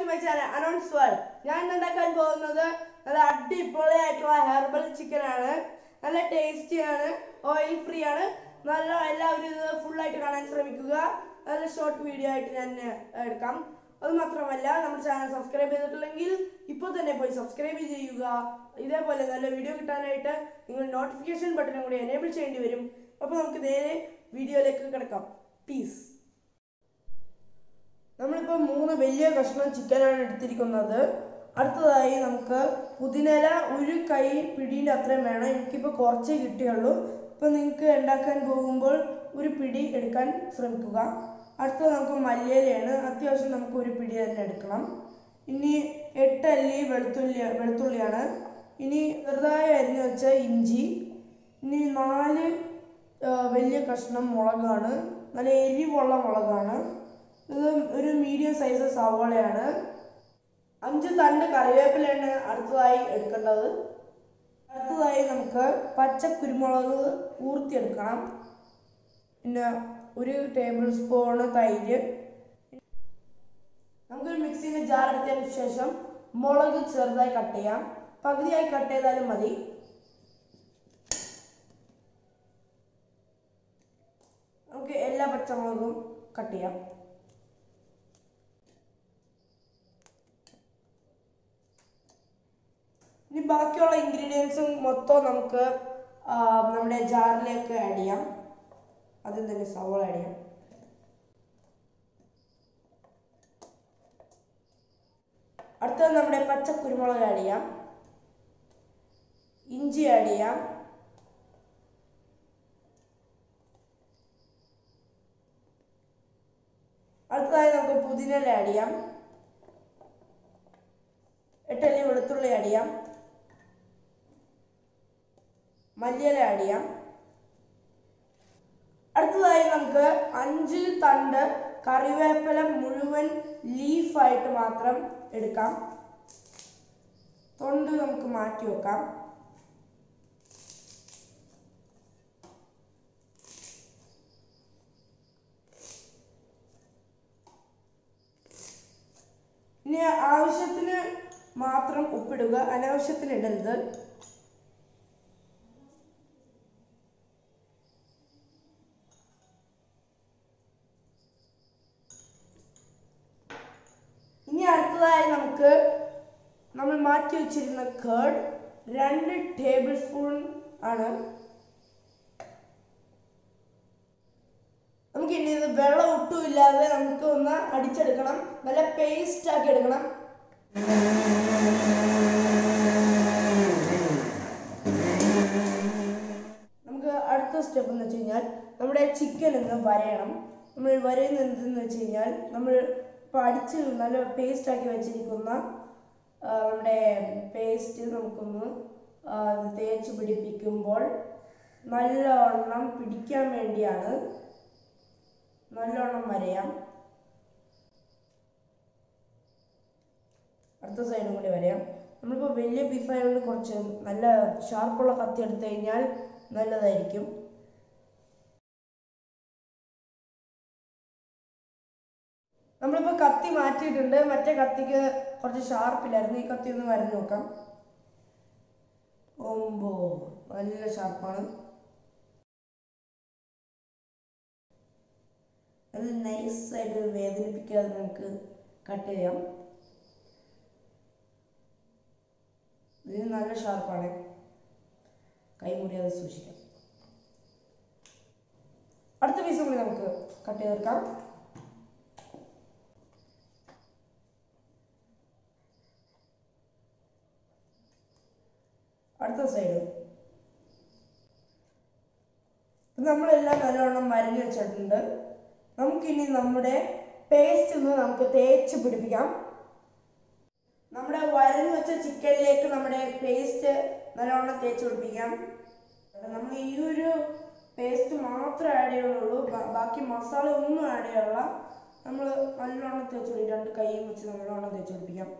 My channel announce world ഞാൻ ഇന്ന് ഉണ്ടാക്കാൻ പോകുന്നത് നല്ല അടിപൊളിയായിട്ടുള്ള ഹെർബൽ ചിക്കൻ ആണ് നല്ല ടേസ്റ്റി ആണ് ഓയിൽ ഫ്രീ ആണ് നല്ല എല്ലാവരും ഇത് full ആയിട്ട് കാണാൻ ശ്രമിക്കുക നല്ല ഷോർട്ട് വീഡിയോ ആയിട്ട് ഞാൻ എടുക്കാം അത് മാത്രമല്ല നമ്മുടെ ചാനൽ സബ്സ്ക്രൈബ് ചെയ്തിട്ടില്ലെങ്കിൽ ഇപ്പോൾ തന്നെ പോയി സബ്സ്ക്രൈബ് ചെയ്യുക ഇതേപോലെ നല്ല വീഡിയോ കിട്ടാനായിട്ട് നിങ്ങൾ നോട്ടിഫിക്കേഷൻ ബട്ടണും കൂടി എനേബിൾ ചെയ്യേണ്ടി വരും അപ്പോൾ നമുക്ക് നേരെ വീഡിയോയിലേക്ക് കിടക്കാം പീസ് നമ്മളിപ്പോൾ മൂന്ന് വലിയ കഷ്ണം ചിക്കനാണ് എടുത്തിരിക്കുന്നത് അടുത്തതായി നമുക്ക് പുതിനയില ഒരു കൈ പിടീൻ്റെ അത്രയും വേണം എനിക്കിപ്പോൾ കുറച്ചേ കിട്ടിയുള്ളൂ ഇപ്പോൾ നിങ്ങൾക്ക് ഉണ്ടാക്കാൻ പോകുമ്പോൾ ഒരു പിടി എടുക്കാൻ ശ്രമിക്കുക അടുത്തത് നമുക്ക് മല്ലിയിലയാണ് അത്യാവശ്യം നമുക്ക് ഒരു പിടി തന്നെ എടുക്കണം ഇനി എട്ടല്ലി വെളുത്തുള്ളി വെളുത്തുള്ളിയാണ് ഇനി ചെറുതായി അരിഞ്ഞു വെച്ച ഇഞ്ചി ഇനി നാല് ആ, വലിയ കഷ്ണം മുളകാണ് നല്ല എരിവുള്ള മുളകാണ് ഇത് ഒരു മീഡിയം സൈസ് സവാളയാണ് അഞ്ച് തണ്ട് കറിവേപ്പിലയാണ് അടുത്തതായി എടുക്കേണ്ടത് അടുത്തതായി നമുക്ക് പച്ച കുരുമുളക് ഊർത്തിയെടുക്കണം പിന്നെ ഒരു ടേബിൾ സ്പൂണ് തൈര് നമുക്കൊരു മിക്സിയിൽ ജാർ എടുത്തതിന് ശേഷം മുളക് ചെറുതായി കട്ട് ചെയ്യാം പകുതിയായി കട്ട് ചെയ്താലും മതി നമുക്ക് എല്ലാ പച്ചമുളകും കട്ട് ചെയ്യാം ഇനി ബാക്കിയുള്ള ഇൻഗ്രീഡിയൻസും മൊത്തം നമുക്ക് ആ, നമ്മുടെ ജാറിലേക്ക് ആഡ് ചെയ്യാം ആദ്യം തന്നെ സവോള ആഡ് ചെയ്യാം അടുത്തത് നമ്മുടെ പച്ച കുരുമുളക് ആഡ് ചെയ്യാം ഇഞ്ചി ആഡ് ചെയ്യാം അടുത്തതായി നമുക്ക് പുതിന ആഡ് ചെയ്യാം എട്ടല്ലി വെളുത്തുള്ളി ആഡ് ചെയ്യാം മല്ലിയില ആഡ് ചെയ്യാം അടുത്തതായി നമുക്ക് അഞ്ച് തണ്ട് കറിവേപ്പില മുഴുവൻ ലീഫായിട്ട് മാത്രം എടുക്കാം തൊണ്ട് നമുക്ക് മാറ്റി വെക്കാം ഇനി ആവശ്യത്തിന് മാത്രം ഉപ്പിടുക അനാവശ്യത്തിന് ഇടരുത് ഇനി അടുത്തതായി നമുക്ക് നമ്മൾ മാറ്റി വെച്ചിരുന്ന കേർഡ് രണ്ട് ടേബിൾ സ്പൂൺ ആണ് നമുക്ക് ഇനി ഇത് വെള്ളം ഒട്ടും ഇല്ലാതെ നമുക്ക് ഒന്ന് അടിച്ചെടുക്കണം നല്ല പേസ്റ്റ് ആക്കി എടുക്കണം നമുക്ക് അടുത്ത സ്റ്റെപ്പ് എന്ന് വെച്ച് കഴിഞ്ഞാൽ നമ്മുടെ ചിക്കൻ ഒന്ന് വരയണം നമ്മൾ വരയുന്നത് എന്തെന്ന് വെച്ച് കഴിഞ്ഞാൽ നമ്മൾ ഇപ്പോൾ അടിച്ച് നല്ല പേസ്റ്റ് ആക്കി വെച്ചിരിക്കുന്ന ആ, നമ്മുടെ പേസ്റ്റ് നമുക്കൊന്ന് ആ, തേച്ച് പിടിപ്പിക്കുമ്പോൾ നല്ലവണ്ണം പിടിക്കാൻ വേണ്ടിയാണ് നല്ലോണം വരയാം അടുത്ത സൈഡും കൂടി വരയാം നമ്മളിപ്പോൾ വലിയ പീസായതുകൊണ്ട് കുറച്ച് നല്ല ഷാർപ്പുള്ള കത്തി എടുത്തു കഴിഞ്ഞാൽ നല്ലതായിരിക്കും നമ്മളിപ്പോൾ കത്തി മാറ്റിയിട്ടുണ്ട് മറ്റേ കത്തിക്ക് കുറച്ച് ഷാർപ്പില്ലായിരുന്നു ഈ കത്തി ഒന്ന് വരഞ്ഞു നോക്കാം ഓമ്പോ നല്ല ഷാർപ്പാണ് നല്ല നൈസായിട്ട് വേദനിപ്പിക്കാതെ നമുക്ക് കട്ട് ചെയ്യാം ഇതിന് നല്ല ഷാർപ്പാണ് കൈ മുറിയാതെ സൂക്ഷിക്കാം അടുത്ത പീസും കൂടി നമുക്ക് കട്ട് ചെയ്തെടുക്കാം അടുത്ത സൈഡ് നമ്മളെല്ലാം നല്ലവണ്ണം മരിഞ്ഞ് വെച്ചിട്ടുണ്ട് നമുക്കിനി നമ്മുടെ പേസ്റ്റ് ഒന്ന് നമുക്ക് തേച്ച് പിടിപ്പിക്കാം നമ്മുടെ വരഞ്ഞു വെച്ച ചിക്കനിലേക്ക് നമ്മുടെ പേസ്റ്റ് നല്ലവണ്ണം തേച്ച് പിടിപ്പിക്കാം നമ്മൾ ഈ ഒരു പേസ്റ്റ് മാത്രമേ ആഡ് ചെയ്യുന്നുള്ളൂ ബാ- ബാക്കി മസാല ഒന്നും ആഡ് ചെയ്യാനുള്ള നമ്മൾ നല്ലോണം തേച്ച് പിടിക്കും രണ്ട് കൈയും വെച്ച് നല്ലോണം തേച്ച് പിടിപ്പിക്കാം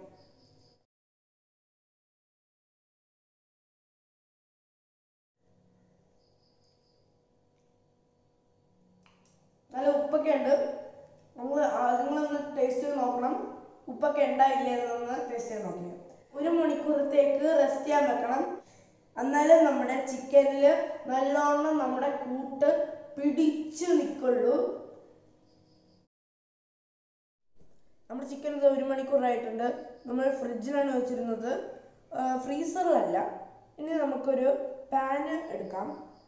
നല്ല ഉപ്പൊക്കെ ഉണ്ട് നമ്മൾ നിങ്ങളൊന്ന് ടേസ്റ്റ് ചെയ്ത് നോക്കണം ഉപ്പൊക്കെ ഉണ്ടായില്ലേ എന്നൊന്ന് ടേസ്റ്റ് ചെയ്ത് നോക്കാം ഒരു മണിക്കൂറത്തേക്ക് റെസ്റ്റ് ചെയ്യാൻ വെക്കണം എന്നാലും നമ്മുടെ ചിക്കനിൽ നല്ലോണം നമ്മുടെ കൂട്ട് പിടിച്ചു നിൽക്കുള്ളൂ നമ്മുടെ ചിക്കൻ ഇത് ഒരു മണിക്കൂറായിട്ടുണ്ട് നമ്മൾ ഫ്രിഡ്ജിലാണ് വെച്ചിരുന്നത് ആ, ഫ്രീസറിലല്ല ഇനി നമുക്കൊരു പാന് എടുക്കാം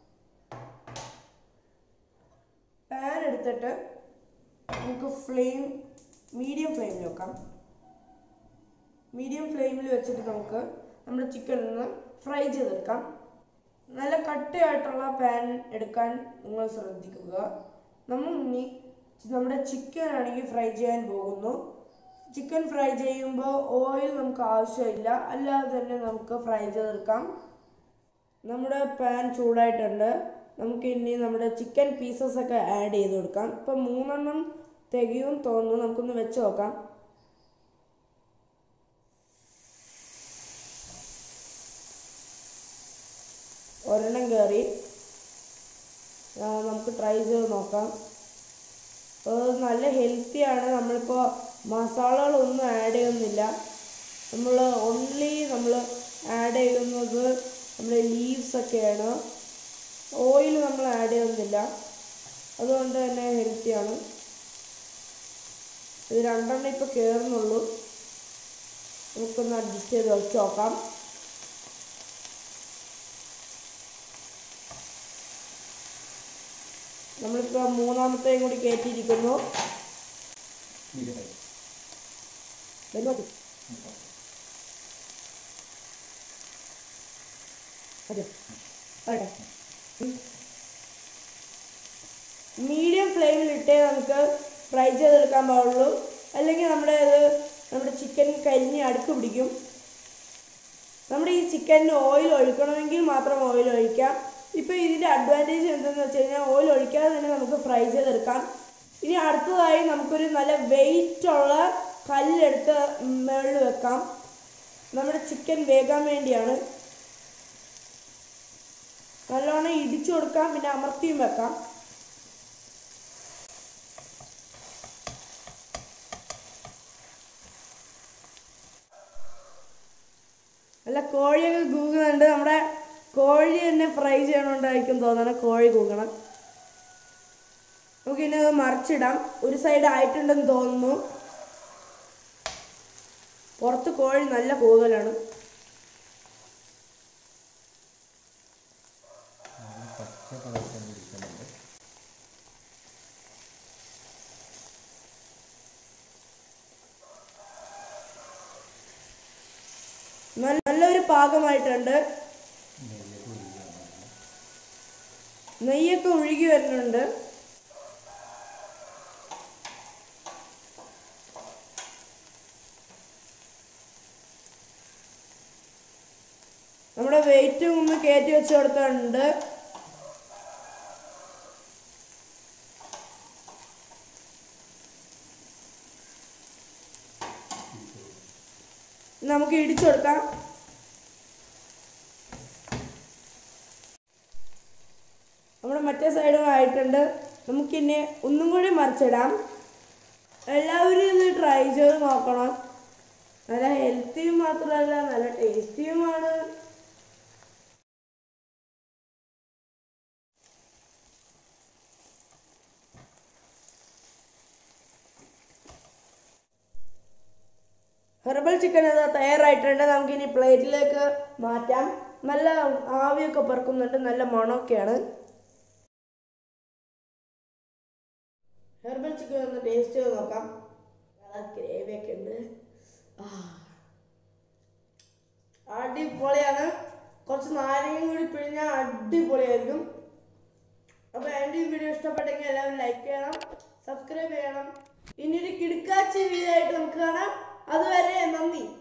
പാൻ എടുത്തിട്ട് നമുക്ക് ഫ്ലെയിം മീഡിയം ഫ്ലെയിമിൽ വെക്കാം മീഡിയം ഫ്ലെയിമിൽ വെച്ചിട്ട് നമുക്ക് നമ്മുടെ ചിക്കൻ ഒന്ന് ഫ്രൈ ചെയ്തെടുക്കാം നല്ല കട്ടിയായിട്ടുള്ള പാൻ എടുക്കാൻ നിങ്ങൾ ശ്രദ്ധിക്കുക നമ്മൾ ഇനി നമ്മുടെ ചിക്കൻ ആണെങ്കിൽ ഫ്രൈ ചെയ്യാൻ പോകുന്നു ചിക്കൻ ഫ്രൈ ചെയ്യുമ്പോൾ ഓയിൽ നമുക്ക് ആവശ്യമില്ല അല്ലാതെ തന്നെ നമുക്ക് ഫ്രൈ ചെയ്തെടുക്കാം നമ്മുടെ പാൻ ചൂടായിട്ടുണ്ട് നമുക്ക് ഇനി നമ്മുടെ ചിക്കൻ പീസസ് ഒക്കെ ആഡ് ചെയ്ത് കൊടുക്കാം ഇപ്പം മൂന്നെണ്ണം തികയും തോന്നുന്നു നമുക്കൊന്ന് വെച്ച് നോക്കാം ഒരെണ്ണം കയറി ആ, നമുക്ക് ട്രൈ ചെയ്ത് നോക്കാം അത് നല്ല ഹെൽത്തിയാണ് നമ്മളിപ്പോൾ മസാലകളൊന്നും ആഡ് ചെയ്യുന്നില്ല നമ്മൾ ഓൺലി നമ്മൾ ആഡ് ചെയ്യുന്നത് നമ്മൾ ലീവ്സ് ഒക്കെയാണ് ഓയിൽ നമ്മൾ ആഡ് ചെയ്യുന്നില്ല അതുകൊണ്ട് തന്നെ ഹെൽത്തിയാണ് ഇത് രണ്ടെണ്ണം ഇപ്പോൾ കയറുന്നുള്ളൂ നമുക്കൊന്ന് അഡ്ജസ്റ്റ് ചെയ്ത് വെച്ച് നോക്കാം നമ്മളിപ്പോൾ മൂന്നാമത്തെയും കൂടി കയറ്റിയിരിക്കുന്നു വരുമോ അതെ അതെ മീഡിയം ഫ്ലെയിമിലിട്ടേ നമുക്ക് ഫ്രൈ ചെയ്തെടുക്കാൻ പാടുള്ളൂ അല്ലെങ്കിൽ നമ്മുടെ ഇത് നമ്മുടെ ചിക്കൻ കരിഞ്ഞ് അടുക്ക് പിടിക്കും നമ്മുടെ ഈ ചിക്കനിന് ഓയിൽ ഒഴിക്കണമെങ്കിൽ മാത്രം ഓയിൽ ഒഴിക്കാം ഇപ്പോൾ ഇതിൻ്റെ അഡ്വാൻറ്റേജ് എന്തെന്ന് വെച്ച് കഴിഞ്ഞാൽ ഓയിൽ ഒഴിക്കാതെ തന്നെ നമുക്ക് ഫ്രൈ ചെയ്തെടുക്കാം ഇനി അടുത്തതായി നമുക്കൊരു നല്ല വെയിറ്റ് ഉള്ള കല്ലെടുത്ത് മുകളിൽ വെക്കാം നമ്മുടെ ചിക്കൻ വേകാൻ വേണ്ടിയാണ് നല്ലോണം ഇടിച്ചു കൊടുക്കാം പിന്നെ അമർത്തിയും വെക്കാം നല്ല കോഴിയൊക്കെ കൂകുന്നുണ്ട് നമ്മുടെ കോഴി തന്നെ ഫ്രൈ ചെയ്യണോണ്ടായിരിക്കും തോന്നണം കോഴി കൂകണം നമുക്ക് ഇനി അത് മറിച്ചിടാം ഒരു സൈഡ് ആയിട്ടുണ്ടെന്ന് തോന്നുന്നു പുറത്ത് കോഴി നല്ല കൂകലാണ് പച്ച കളർ ഇരിക്കുന്നുണ്ട് നല്ല- നല്ലൊരു പാകമായിട്ടുണ്ട് നെയ്യൊക്കെ ഒഴുകി വരുന്നുണ്ട് നമ്മുടെ വെയിറ്റും ഒന്ന് കയറ്റി വെച്ച് കൊടുത്തിട്ടുണ്ട് നമുക്ക് ഇടിച്ചു കൊടുക്കാം നമ്മുടെ മറ്റേ സൈഡും ആയിട്ടുണ്ട് നമുക്കിനി ഒന്നും കൂടി മറിച്ചിടാം എല്ലാവരും ഇത് ട്രൈ ചെയ്ത് നോക്കണം നല്ല ഹെൽത്തിയും മാത്രമല്ല നല്ല ടേസ്റ്റിയുമാണ് ഹെർബൽ ചിക്കൻ ഇത് തയ്യാറായിട്ടുണ്ട് നമുക്കിനി പ്ലേറ്റിലേക്ക് മാറ്റാം നല്ല ആവിയൊക്കെ പറക്കുന്നുണ്ട് നല്ല മണമൊക്കെയാണ് ഹെർബൽ ചിക്കൻ ഒന്ന് ടേസ്റ്റ് ചെയ്ത് നോക്കാം നല്ല ഗ്രേവിയൊക്കെ ഉണ്ട് ആ. അടിപൊളിയാണ് കുറച്ച് നാരങ്ങയും കൂടി പിഴിഞ്ഞാൽ അടിപൊളിയായിരിക്കും അപ്പോൾ എൻ്റെ ഈ വീഡിയോ ഇഷ്ടപ്പെട്ടെങ്കിൽ എല്ലാവരും ലൈക്ക് ചെയ്യണം സബ്സ്ക്രൈബ് ചെയ്യണം ഇനി ഒരു കിടുക്കാച്ച വീഡിയോ ആയിട്ട് നമുക്ക് കാണാം അതുവരെ നന്ദി